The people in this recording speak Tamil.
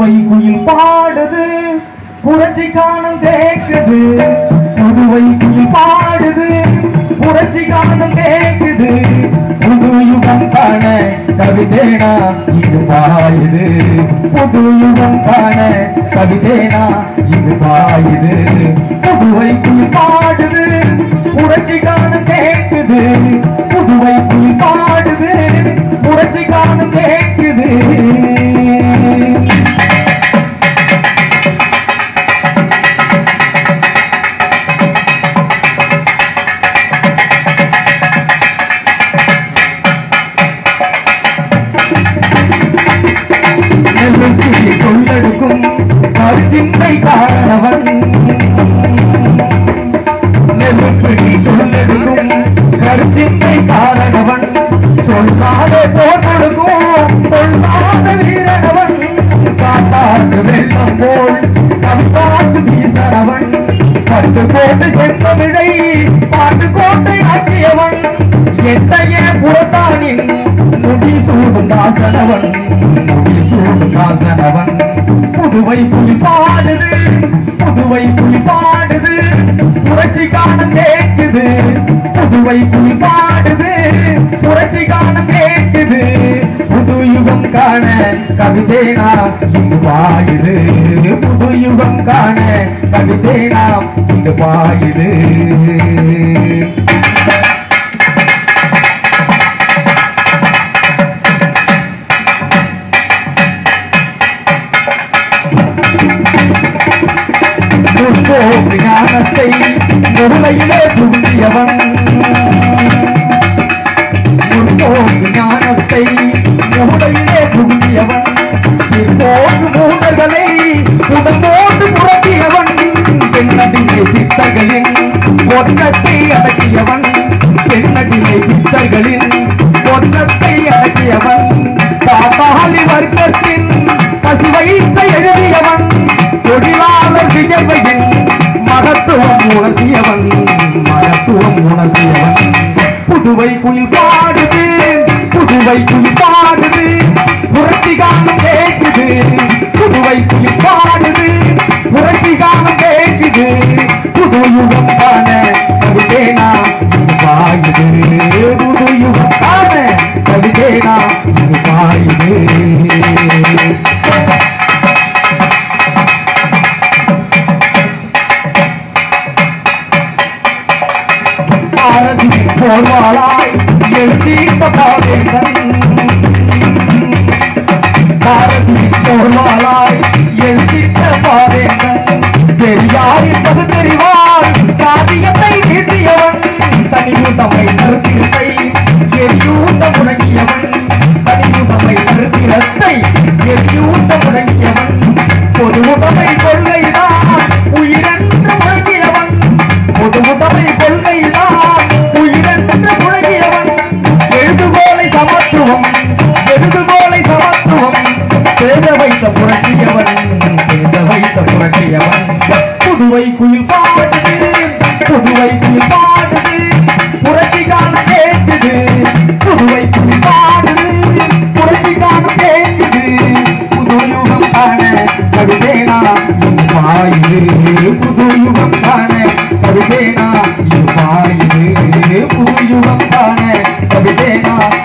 புதுவை குயில் பாடுது புரட்சி காணம் கேக்குது புதுவை குயில் பாடுது புரட்சி காணம் கேக்குது புது யுகம் காண கவிதேனா இது பாயுது புது யுகம் காண கவிதேனா இது பாயுது புதுவை குயில் பாடுது புரட்சி காணம் கேக்குது புதுவை குயில் பாடுது புரட்சி காணம் கேக்குது நெல்லுக்குள்ளி சொல்லெடுக்கும் கருச்சிந்தை காரணவன் நெல்லுக்குள்ளி சொல்லெடுக்கும் கருச்சிந்தை காரணவன் சொல்லாத போர் கொடுக்கும் கொள்ளாத வீரனவன் காட்டாற்று வெள்ளம் போல் கவிதாச்சு வீசனவன் பட்டு கோட்டை செந்தமிழை பாட்டு கோட்டை ஆக்கியவன் எத்தைய புறத்தானின் முடி சூடும் தாசனவன் முடி சூடும் தாசனவன் புதுவை புலி பாடுது புதுவை புலி பாடுது புரட்சி காண கேக்குது புதுவை புலி பாடுது புரட்சி காண கேக்குது புது யுகம் காண கவிதேனா இங்கு பாயுது புது யுகம் காண கவிதேனா இங்கு பாயுது முற்போக்கு ஞானத்தை முருளையிலே புகுந்தியவன் முற்போக்கு ஞானத்தை முருளையிலே புகுந்தியவன் இப்போது மூடர்களை உடம்போடு புரட்டியவன் பெண்ணடிமை பித்தர்களின் ஒற்றத்தை அடக்கியவன் பெண்ணடிமை பித்தர்களின் ஒற்றத்தை அடக்கியவன் பாட்டாளி வர்க்கத்தின் பசுவயிற்றை எழுதியவன் தொழிலாளர் விஜயவையின் மகத்துவம் உணர்த்தியவன் மகத்துவம் உணர்த்தியவன் புதுவை குயில் பாடுது புதுவை குயில் பாடுது புரட்சி காலம் கேக்குது புதுவை குயில் பாடுது புரட்சி காலம் கேக்குது புது யுகம் காண கவிதேனா இது பாயுது புது யுகம் காண கவிதேனா இது பாயுது பாரதி போர்வாளாய் எழுதிட்ட பாவேந்தன் பாரதி போர்வாளாய் எழுதிட்ட பாவேந்தன் பெரியார் என்பது தெரிவார் சாதியத்தை நீட்டியவன் தனியுதமை நறுத்திரத்தை எரியூட்ட முழங்கியவன் தனியுதமை நறுத்திரத்தை எரியூட்ட முழங்கியவன் பொது உடமை கொள்கைதான் உயிரென்று முழங்கியவன் பொது உடமை கொள்கைதான் உயிரென்று முழங்கியவன் எழுதுகோலை சமத்துவம் எழுதுகோலை சமத்துவம் பேச வைத்த புரட்டியவன் பேச வைத்த புரட்டியவன் புதுவை குயில் பாடுது புதுவை குயில் பாடுது புரட்சி காண கேட்குது புதுவை குயில் பாடுது புரட்சி காண கேட்குது புது யுகம் காண கவிதேனா இது பாயுது புது யுகம் காண கவிதேனா இது பாயுது புது யுகம் காண கவிதேனா